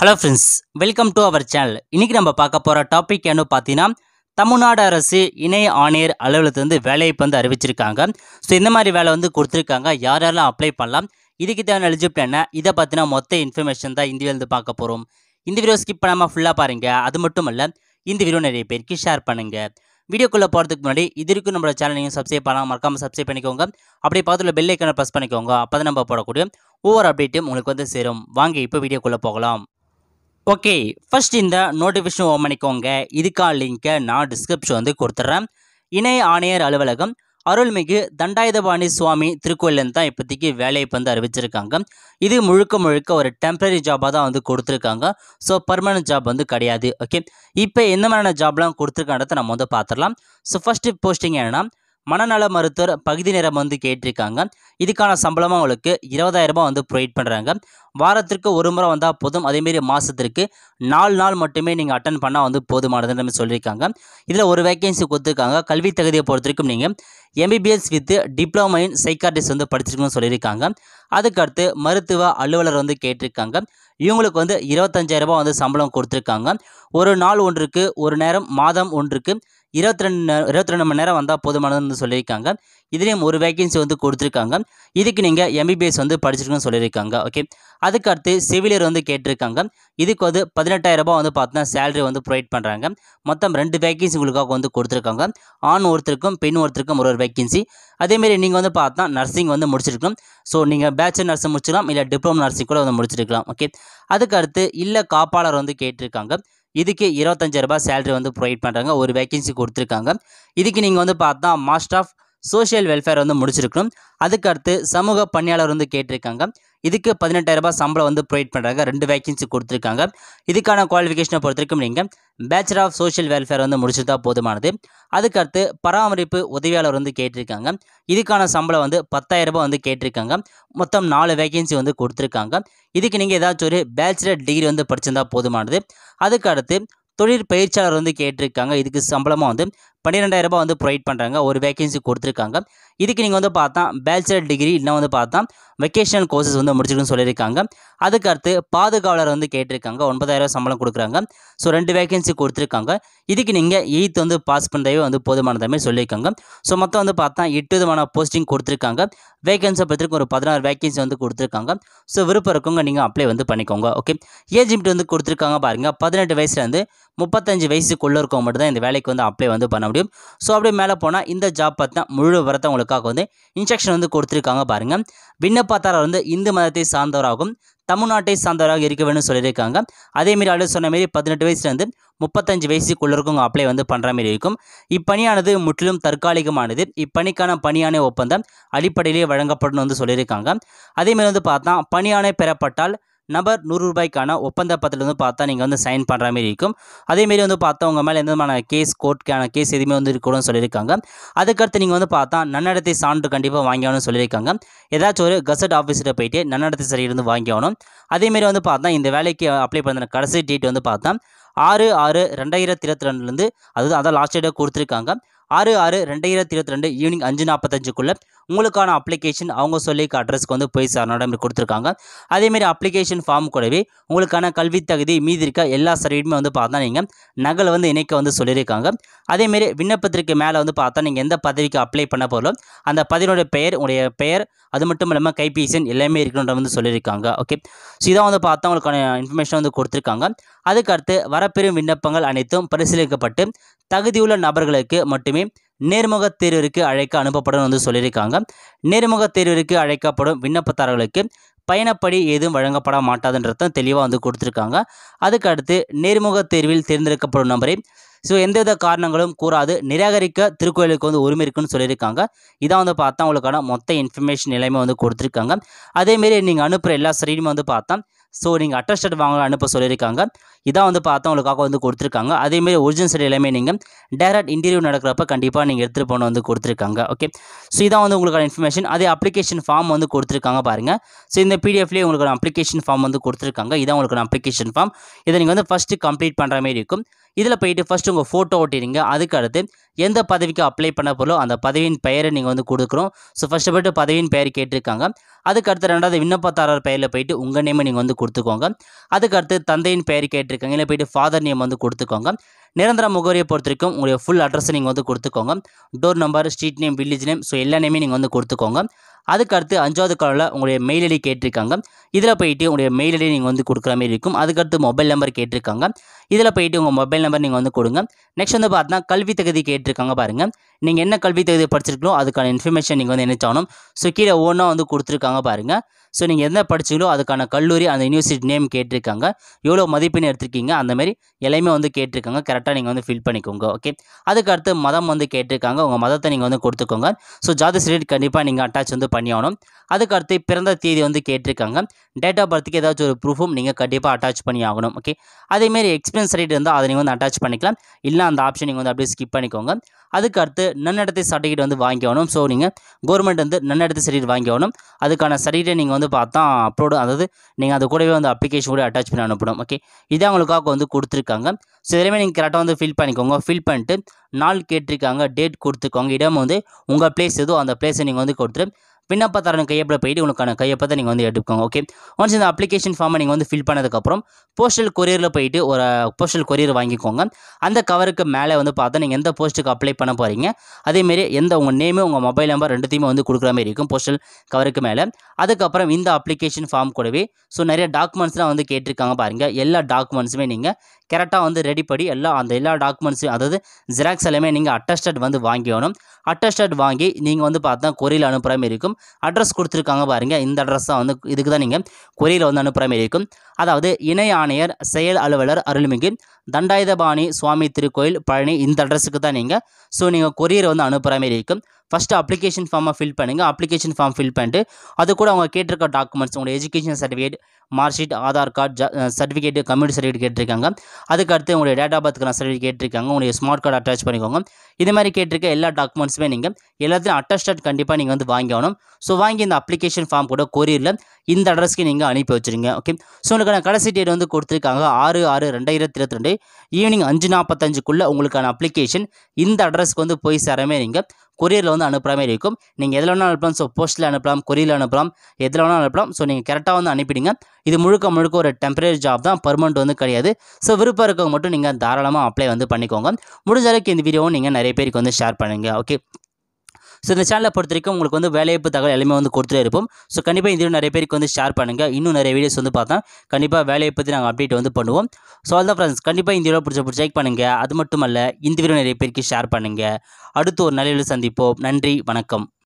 hello friends welcome to our channel இன்றைக்கி நம்ம பார்க்க போகிற டாபிக் என்ன பார்த்தீங்கன்னா தமிழ்நாடு அரசு இணை ஆணையர் அலுவலகத்துலேருந்து வேலையை வந்து அறிவிச்சிருக்காங்க ஸோ இந்த மாதிரி வேலை வந்து கொடுத்துருக்காங்க யார் யாரெல்லாம் அப்ளை பண்ணலாம் இதுக்கு தேவையான எலிஜிபிள் என்ன இதை பற்றின மொத்த இன்ஃபர்மேஷன் தான் இந்த வீடியோவில் பார்க்க போகிறோம் இந்த வீடியோ ஸ்கிப் பண்ணாமல் ஃபுல்லாக பாருங்கள் அது மட்டும் இல்லை இந்த வீடியோ நிறைய பேருக்கு ஷேர் பண்ணுங்கள் வீடியோக்குள்ளே போகிறதுக்கு முன்னாடி இது வரைக்கும் நம்மளோட சேனல் நீங்கள் சப்ஸ்கிரைப் பண்ணலாம் மறக்காமல் சப்ஸ்கிரைப் பண்ணிக்கோங்க அப்படியே பக்கத்தில் பெல் ஐக்கனை ப்ரெஸ் பண்ணிக்கோங்க அப்போ தான் நம்ம போடக்கூடிய ஒவ்வொரு அப்டேட்டும் உங்களுக்கு வந்து சேரும் வாங்க இப்போ வீடியோக்குள்ளே போகலாம் ஓகே ஃபர்ஸ்ட் இந்த நோட்டிஃபிகேஷன் ஓன் பண்ணிக்கோங்க இதுக்கான லிங்கை நான் டிஸ்கிரிப்ஷன் வந்து கொடுத்துட்றேன் இணை ஆணையர் அலுவலகம் அருள்மிகு தண்டாயுதபாணி சுவாமி திருக்கோயிலேருந்து தான் இப்போதைக்கு வேலையை வந்து அறிவிச்சிருக்காங்க இது முழுக்க முழுக்க ஒரு டெம்பரரி ஜாபாக தான் வந்து கொடுத்துருக்காங்க ஸோ பர்மனன்ட் ஜாப் வந்து கிடையாது ஓகே இப்போ எந்த மாதிரியான ஜாப்லாம் கொடுத்துருக்கான்றத நம்ம வந்து பார்த்துடலாம் ஸோ ஃபஸ்ட்டு போஸ்டிங் என்னன்னா மனநல மருத்துவர் பகுதி நேரம் வந்து கேட்டிருக்காங்க இதுக்கான சம்பளமாக உங்களுக்கு இருபதாயிரம் ரூபாய் வந்து ப்ரொவைட் பண்ணுறாங்க வாரத்திற்கு ஒரு முறை வந்தால் போதும் அதேமாரி மாதத்திற்கு நாலு நாள் மட்டுமே நீங்கள் அட்டன் பண்ணால் வந்து போதுமானதுன்னு நம்ம சொல்லியிருக்காங்க இதில் ஒரு வேகன்சி கொடுத்துருக்காங்க கல்வி தகுதியை பொறுத்த வரைக்கும் நீங்கள் MBBS with diploma in psychiatrist வந்து படிச்சிருக்கணும்னு சொல்லியிருக்காங்க அதுக்கடுத்து மருத்துவ அலுவலர் வந்து கேட்டிருக்காங்க இவங்களுக்கு வந்து இருபத்தஞ்சாயிரம் ரூபாய் வந்து சம்பளம் கொடுத்துருக்காங்க ஒரு நாள் ஒன்றுக்கு ஒரு நேரம் மாதம் ஒன்றுக்கு இருபத்தி ரெண்டு இருபத்தி ரெண்டு மணி நேரம் வந்தால் போதுமானதுன்னு சொல்லியிருக்காங்க இதுலேயும் ஒரு வேகன்சி வந்து கொடுத்துருக்காங்க இதுக்கு நீங்கள் எம்பிபிஎஸ் வந்து படிச்சிருக்கணும்னு சொல்லியிருக்காங்க ஓகே அதுக்கடுத்து செவிலியர் வந்து கேட்டிருக்காங்க இதுக்கு வந்து பதினெட்டாயிரம் ரூபாய் வந்து பார்த்தீங்கன்னா சேலரி வந்து ப்ரொவைட் பண்ணுறாங்க மொத்தம் ரெண்டு வேகன்சி உங்களுக்காக வந்து கொடுத்துருக்காங்க ஆண் ஒருத்தருக்கும் பெண் ஒருத்தருக்கும் ஒரு ஒரு வேகன்சி அதேமாரி நீங்கள் வந்து பார்த்தா நர்சிங் வந்து முடிச்சிருக்கணும் ஸோ நீங்கள் பேச்சுலர் நர்ஸ் முடிச்சிக்கலாம் இல்லை டிப்ளமோ நர்சிங் கூட வந்து முடிச்சிருக்கலாம் ஓகே அதுக்கடுத்து இல்லை காப்பாளர் வந்து கேட்டிருக்காங்க இதுக்கு இருபத்தஞ்சாயிரம் ரூபாய் சேலரி வந்து ப்ரொவைட் பண்ணுறாங்க ஒரு வேகன்சி கொடுத்துருக்காங்க இதுக்கு நீங்கள் வந்து பார்த்தா மாஸ்டர் ஆஃப் சோஷியல் வெல்ஃபேர் வந்து முடிச்சிருக்கணும் அதுக்கடுத்து சமூக பணியாளர் வந்து கேட்டிருக்காங்க இதுக்கு பதினெட்டாயிரம் ரூபாய் சம்பளம் வந்து ப்ரொவைட் பண்ணுறாங்க ரெண்டு வேகன்சி கொடுத்துருக்காங்க இதுக்கான குவாலிஃபிகேஷனை பொறுத்த வரைக்கும் நீங்கள் பேச்சுலர் ஆஃப் சோஷியல் வெல்ஃபேர் வந்து முடிச்சிருந்தா போதுமானது அதுக்கடுத்து பராமரிப்பு உதவியாளர் வந்து கேட்டிருக்காங்க இதுக்கான சம்பளம் வந்து பத்தாயிரம் ரூபாய் வந்து கேட்டிருக்காங்க மொத்தம் நாலு வேகன்சி வந்து கொடுத்துருக்காங்க இதுக்கு நீங்கள் ஏதாச்சும் ஒரு பேச்சுலர் டிகிரி வந்து படிச்சிருந்தா போதுமானது அதுக்கடுத்து தொழில் பயிற்சியாளர் வந்து கேட்டிருக்காங்க இதுக்கு சம்பளமாக வந்து பன்னிரெண்டாயிரம் ரூபாய் வந்து ப்ரொவைட் பண்ணுறாங்க ஒரு வேகன்சி கொடுத்துருக்காங்க இதுக்கு நீங்கள் வந்து பார்த்தா பேச்சுலர் டிகிரி இல்லை வந்து பார்த்தா வெக்கேஷனல் கோர்சஸ் வந்து முடிச்சிருக்குன்னு சொல்லியிருக்காங்க அதுக்கடுத்து பாதுகாவலர் வந்து கேட்டிருக்காங்க ஒன்பதாயிரம் சம்பளம் கொடுக்குறாங்க ஸோ ரெண்டு வேகன்சி கொடுத்துருக்காங்க இதுக்கு நீங்கள் எயித் வந்து பாஸ் பண்ணுறவே வந்து போதுமானது மாதிரி சொல்லியிருக்காங்க ஸோ மொத்தம் வந்து பார்த்தா எட்டு விதமான போஸ்டிங் கொடுத்துருக்காங்க வேகன்சி பற்றிக்கு ஒரு பதினாறு வேகன்சி வந்து கொடுத்துருக்காங்க ஸோ விருப்பம் இருக்கவங்க நீங்கள் அப்ளை வந்து பண்ணிக்கோங்க ஓகே ஏஜ் லிமிட் வந்து கொடுத்துருக்காங்க பாருங்கள் பதினெட்டு வயசுலேருந்து முப்பத்தஞ்சு வயசுக்குள்ளே இருக்கவங்க மட்டும் தான் இந்த வேலைக்கு வந்து அப்ளை வந்து பண்ண முடியும் ஸோ அப்படியே மேலே போனால் இந்த ஜாப் பார்த்தா முழு விவரத்தை உங்களுக்காக வந்து இன்ஸ்ட்ரக்ஷன் வந்து கொடுத்துருக்காங்க பாருங்கள் விண்ணப்பத்தாரர் வந்து இந்து மதத்தை சார்ந்தவராகும் தமிழ்நாட்டை சார்ந்தவராக இருக்க வேணும்னு சொல்லியிருக்காங்க அதேமாரி ஆல்ரெடி சொன்ன மாரி பதினெட்டு வயசுலேருந்து முப்பத்தஞ்சு வயசுக்குள்ள இருக்கவங்க அப்ளை வந்து பண்ணுற மாதிரி இருக்கும் இப்பணியானது முற்றிலும் தற்காலிகமானது இப்பணிக்கான பணியாணை ஒப்பந்தம் அடிப்படையிலேயே வழங்கப்படும் வந்து சொல்லியிருக்காங்க அதேமாரி வந்து பார்த்தா பணியாணை பெறப்பட்டால் நபர் நூறு ரூபாய்க்கான ஒப்பந்த பத்திரம் வந்து பார்த்தா நீங்கள் வந்து சைன் பண்ணுற மாதிரி இருக்கும் அதேமாரி வந்து பார்த்தா உங்கள் மேலே எந்த விதமான கேஸ் கோர்ட்டுக்கான கேஸ் எதுவுமே வந்து இருக்கணும்னு சொல்லியிருக்காங்க அதுக்கடுத்து நீங்கள் வந்து பார்த்தா நன்னடத்தை சான்று கண்டிப்பாக வாங்கியாகணும்னு சொல்லியிருக்காங்க ஏதாச்சும் ஒரு கசட் ஆஃபீஸில் போயிட்டு நன்னடத்தை சரியிருந்து வாங்கியாகணும் அதேமாரி வந்து பார்த்தா இந்த வேலைக்கு அப்ளை பண்ண கடைசி டேட் வந்து பார்த்தா ஆறு ஆறு ரெண்டாயிரத்தி இருபத்தி ரெண்டுலேருந்து அதுதான் அதான் லாஸ்ட் டேட்டாக கொடுத்துருக்காங்க ஆறு ஆறு ரெண்டாயிரத்தி இருபத்தி ரெண்டு ஈவினிங் அஞ்சு நாற்பத்தஞ்சுக்குள்ளே உங்களுக்கான அப்ளிகேஷன் அவங்க சொல்லி அட்ரஸ்க்கு வந்து போய் சார் கொடுத்துருக்காங்க அதேமாரி அப்ளிகேஷன் ஃபார்ம் கூடவே உங்களுக்கான கல்வி தகுதி மீதி இருக்க எல்லா சர்டிஃபிகேட்டுமே வந்து பார்த்தா நீங்கள் நகல் வந்து இணைக்க வந்து சொல்லியிருக்காங்க அதேமாரி விண்ணப்பத்திற்கு மேலே வந்து பார்த்தா நீங்கள் எந்த பதவிக்கு அப்ளை பண்ண போகிறோம் அந்த பதவியோட பெயர் உங்களுடைய பெயர் அது மட்டும் இல்லாமல் கைபேசி எல்லாமே இருக்கணுன்ற வந்து சொல்லியிருக்காங்க ஓகே ஸோ இதான் வந்து பார்த்தா உங்களுக்கான இன்ஃபர்மேஷன் வந்து கொடுத்துருக்காங்க அதுக்கடுத்து வரப்பெறும் விண்ணப்பங்கள் அனைத்தும் பரிசீலிக்கப்பட்டு தகுதியுள்ள நபர்களுக்கு மட்டுமே நேர்முக தேர்விற்கு அழைக்க அனுப்பப்படும் வந்து சொல்லியிருக்காங்க நேர்முக தேர்விற்கு அழைக்கப்படும் விண்ணப்பதாரர்களுக்கு பயணப்படி ஏதும் வழங்கப்பட மாட்டாதுன்றதும் தெளிவாக வந்து கொடுத்துருக்காங்க அதுக்கடுத்து நேர்முக தேர்வில் தேர்ந்தெடுக்கப்படும் நபரை ஸோ எந்தவித காரணங்களும் கூறாது நிராகரிக்க திருக்கோயிலுக்கு வந்து உரிமை இருக்குன்னு சொல்லியிருக்காங்க இதான் வந்து பார்த்தா உங்களுக்கான மொத்த இன்ஃபர்மேஷன் எல்லாமே வந்து கொடுத்துருக்காங்க அதேமாரி நீங்கள் அனுப்புகிற எல்லா சரியுமே வந்து பார்த்தா ஸோ நீங்கள் அட்டஸ்டட் வாங்க அனுப்ப சொல்லியிருக்காங்க இதான் வந்து பார்த்தா உங்களுக்காக வந்து கொடுத்துருக்காங்க அதேமாரி ஒரிஜினல் சைடு எல்லாமே நீங்கள் டேரக்ட் இன்டர்வியூ நடக்கிறப்ப கண்டிப்பாக நீங்கள் எடுத்துகிட்டு போன வந்து கொடுத்துருக்காங்க ஓகே ஸோ இதான் வந்து உங்களுக்கான இன்ஃபர்மேஷன் அதே அப்ளிகேஷன் ஃபார்ம் வந்து கொடுத்துருக்காங்க பாருங்கள் ஸோ இந்த பிடிஎஃப்லேயே உங்களுக்கு அப்ளிகேஷன் ஃபார்ம் வந்து கொடுத்துருக்காங்க இதான் உங்களுக்கு அப்ளிகேஷன் ஃபார்ம் இதை நீங்கள் வந்து ஃபஸ்ட்டு கம்ப்ளீட் பண்ணுற மாதிரி இருக்கும் இதில் போயிட்டு ஃபஸ்ட்டு உங்கள் ஃபோட்டோ ஓட்டிடுங்க அதுக்கு அடுத்து எந்த பதவிக்கு அப்ளை பண்ண போகிறோ அந்த பதவியின் பெயரை நீங்கள் வந்து கொடுக்குறோம் ஸோ ஃபஸ்ட்டு போய்ட்டு பதவியின் பெயர் கேட்டிருக்காங்க அதுக்கு அடுத்து ரெண்டாவது விண்ணப்பதாரர் பெயரில் போயிட்டு உங்கள் நேமை நீங்கள் வந்து கொடுத்துக்கோங்க அதுக்கு அடுத்து தந்தையின் பெயர் கேட்டிருக்காங்க இல்லை போயிட்டு ஃபாதர் நேம் வந்து கொடுத்துக்கோங்க நிரந்தர முகவரியை பொறுத்த வரைக்கும் உங்களுடைய ஃபுல் அட்ரஸ் நீங்கள் வந்து கொடுத்துக்கோங்க door number street name village name so எல்லா நேமே நீங்கள் வந்து கொடுத்துக்கோங்க அதுக்கு அடுத்து அஞ்சாவது காலில் உங்களுடைய மெயில் ஐடி கேட்டிருக்காங்க இதில் போயிட்டு உங்களுடைய மெயில் ஐடி நீங்கள் வந்து கொடுக்குற மாதிரி இருக்கும் அதுக்கடுத்து மொபைல் நம்பர் கேட்டிருக்காங்க இதில் போயிட்டு உங்கள் மொபைல் நம்பர் நீங்கள் வந்து கொடுங்க நெக்ஸ்ட் வந்து பார்த்தீங்கன்னா கல்வி தகுதி கேட்டிருக்காங்க பாருங்கள் நீங்கள் என்ன கல்வி தகுதி படிச்சிருக்கீங்களோ அதுக்கான இன்ஃபர்மேஷன் நீங்கள் வந்து நினைச்சாலும் ஸோ கீழே ஒன்றா வந்து கொடுத்துருக்காங்க பாருங்கள் ஸோ நீங்கள் எந்த படிச்சீங்களோ அதுக்கான கல்லூரி அந்த யூனிவர்சிட்டி நேம் கேட்டிருக்காங்க எவ்வளோ மதிப்பெண் எடுத்திருக்கீங்க அந்த மாதிரி எல்லாமே வந்து கேட்டிருக்காங்க கரெக்டாக நீங்கள் வந்து ஃபில் பண்ணிக்கோங்க ஓகே அதுக்கு அடுத்து மதம் வந்து கேட்டிருக்காங்க உங்கள் மதத்தை நீங்கள் வந்து கொடுத்துக்கோங்க ஸோ ஜாதி சர்டிஃபிகேட் கண்டிப்பாக நீங்கள் அட்டாச் வந்து பண்ணி ஆகணும் அதுக்கு அடுத்து பிறந்த தேதி வந்து கேட்டிருக்காங்க டேட் ஆஃப் பர்த்துக்கு ஏதாச்சும் ஒரு ப்ரூஃபும் நீங்கள் கண்டிப்பாக அட்டாச் பண்ணி ஆகணும் ஓகே அதேமாரி எக்ஸ்பீரியன்ஸ் சர்டிஃபிகேட் இருந்தால் அதை நீங்கள் வந்து அட்டாச் பண்ணிக்கலாம் இல்லை அந்த ஆப்ஷன் நீங்கள் வந்து அப்படியே ஸ்கிப் பண்ணிக்கோங்க அதுக்கு அடுத்து நன்னடத்தை சர்டிஃபிகேட் வந்து வாங்கி ஆகணும் ஸோ நீங்கள் கவர்மெண்ட் வந்து நன்னடத்தை சர்டிஃபிகேட் வாங்கி ஆகணும் அதுக்கான சர்டிஃபிகேட் நீங்கள் வந்து பார்த்தா அப்லோடு அதாவது நீங்கள் அது கூடவே வந்து அப்ளிகேஷன் கூட அட்டாச் பண்ணி அனுப்பணும் ஓகே இதான் உங்களுக்காக வந்து கொடுத்துருக்காங்க ஸோ இதெல்லாமே நீங்கள் கரெக்டாக வந்து ஃபில் பண்ணிக்கோங்க ஃபில் பண்ணிட்டு நாள் கேட்டிருக்காங்க டேட் கொடுத்துக்கோங்க இடம் வந்து உங்கள் பிளேஸ் எதோ அந்த பிளேஸை நீங்கள் வந்து கொடுத்துட்டு விண்ணப்பதாரன் கையப்பில் போயிட்டு உங்களுக்கான கையப்பத்தை நீங்கள் வந்து எடுத்துக்கோங்க ஓகே ஒன்ஸ் இந்த அப்ளிகேஷன் ஃபார்மை நீங்கள் வந்து ஃபில் பண்ணதுக்கப்புறம் போஸ்டல் கொரியரில் போயிட்டு ஒரு போஸ்டல் கொரியர் வாங்கிக்கோங்க அந்த கவருக்கு மேலே வந்து பார்த்தா நீங்கள் எந்த போஸ்ட்டுக்கு அப்ளை பண்ண போகிறீங்க அதேமாரி எந்த உங்கள் நேமு உங்கள் மொபைல் நம்பர் ரெண்டுத்தையுமே வந்து கொடுக்குற மாதிரி இருக்கும் போஸ்டல் கவருக்கு மேலே அதுக்கப்புறம் இந்த அப்ளிகேஷன் ஃபார்ம் கூடவே ஸோ நிறைய டாக்குமெண்ட்ஸ்லாம் வந்து கேட்டிருக்காங்க பாருங்கள் எல்லா டாக்குமெண்ட்ஸுமே நீங்கள் கரெக்டாக வந்து ரெடி பண்ணி எல்லா அந்த எல்லா டாக்குமெண்ட்ஸையும் அதாவது ஜெராக்ஸ் எல்லாமே நீங்கள் அட்டஸ்டட் வந்து வாங்கிக்கணும் அட்டஸ்டட் வாங்கி நீங்கள் வந்து பார்த்தா கொரியரில் அனுப்புகிற மாதிரி இருக்கும் அட்ரஸ் கொடுத்துருக்காங்க பாருங்கள் இந்த அட்ரஸ் தான் வந்து இதுக்கு தான் நீங்கள் கொரியரில் வந்து அனுப்புகிற மாதிரி இருக்கும் அதாவது இணை ஆணையர் செயல் அலுவலர் அருள்மிகு தண்டாயுதபாணி சுவாமி திருக்கோயில் பழனி இந்த அட்ரஸுக்கு தான் நீங்கள் ஸோ நீங்கள் கொரியர் வந்து அனுப்புகிற மாதிரி இருக்கும் ஃபஸ்ட்டு அப்ளிகேஷன் ஃபார்மை ஃபில் பண்ணுங்கள் அப்ளிகேஷன் ஃபார்ம் ஃபில் பண்ணிட்டு அது கூட அவங்க கேட்டிருக்க டாக்குமெண்ட்ஸ் உங்களோட education certificate mark sheet Aadhaar card certificate community certificate கேட்டிருக்காங்க அதுக்கு அடுத்து உங்களுடைய டேட் ஆஃப் பர்த்துக்கான சர்டிஃபிகேட் கேட்டிருக்காங்க உங்களுடைய ஸ்மார்ட் கார்டு அட்டாச் பண்ணிக்கோங்க இது மாதிரி கேட்டிருக்க எல்லா டாக்குமெண்ட்ஸுமே நீங்கள் எல்லாத்தையும் அட்டஸ்டட் கண்டிப்பாக நீங்கள் வந்து வாங்கி ஆகணும் ஸோ வாங்கி இந்த அப்ளிகேஷன் ஃபார்ம் கூட கொரியரில் இந்த அட்ரஸ்க்கு நீங்கள் அனுப்பி வச்சுருங்க ஓகே ஸோ உங்களுக்கான கடைசி டேட் வந்து கொடுத்துருக்காங்க ஆறு ஆறு ரெண்டாயிரத்தி இருபத்தி ரெண்டு ஈவினிங் அஞ்சு நாற்பத்தஞ்சுக்குள்ளே உங்களுக்கான அப்ளிகேஷன் இந்த அட்ரஸ்க்கு வந்து போய் சேரமே நீங்கள் கொரியரில் வந்து அனுப்புகிற மாதிரி இருக்கும் நீங்கள் எதில் வேணாலும் அனுப்பலாம் ஸோ போஸ்ட்டில் அனுப்பலாம் கொரியரில் அனுப்பலாம் எதில் வேணாலும் அனுப்பலாம் ஸோ நீங்கள் கரெக்டாக வந்து அனுப்பிடுங்க இது முழுக்க முழுக்க ஒரு டெம்பரரி ஜாப் தான் பர்மனெண்ட் வந்து கிடையாது ஸோ விருப்பம் இருக்கவங்க மட்டும் நீங்கள் தாராளமாக அப்ளை வந்து பண்ணிக்கோங்க முடிஞ்ச அளவுக்கு இந்த வீடியோவும் நீங்கள் நிறைய பேருக்கு வந்து ஷேர் பண்ணுங்கள் ஓகே ஸோ இந்த சேனலை பொறுத்த வரைக்கும் உங்களுக்கு வந்து வேலைவாய்ப்பு தகவல் எல்லாமே வந்து கொடுத்துட்டே இருப்போம் ஸோ கண்டிப்பாக இந்த video நிறைய பேருக்கு வந்து ஷேர் பண்ணுங்கள் இன்னும் நிறைய வீடியோஸ் வந்து பார்த்தா கண்டிப்பாக வேலையை பற்றி நாங்கள் அப்டேட் வந்து பண்ணுவோம் ஸோ அதான் ஃப்ரெண்ட்ஸ் கண்டிப்பாக இந்த வீடியோ பிடிச்ச பிடிச்ச லைக் பண்ணுங்கள் அது மட்டும் அல்ல இந்த வீடியோ நிறைய பேருக்கு ஷேர் பண்ணுங்கள் அடுத்து ஒரு நல்ல video சந்திப்போம் நன்றி வணக்கம்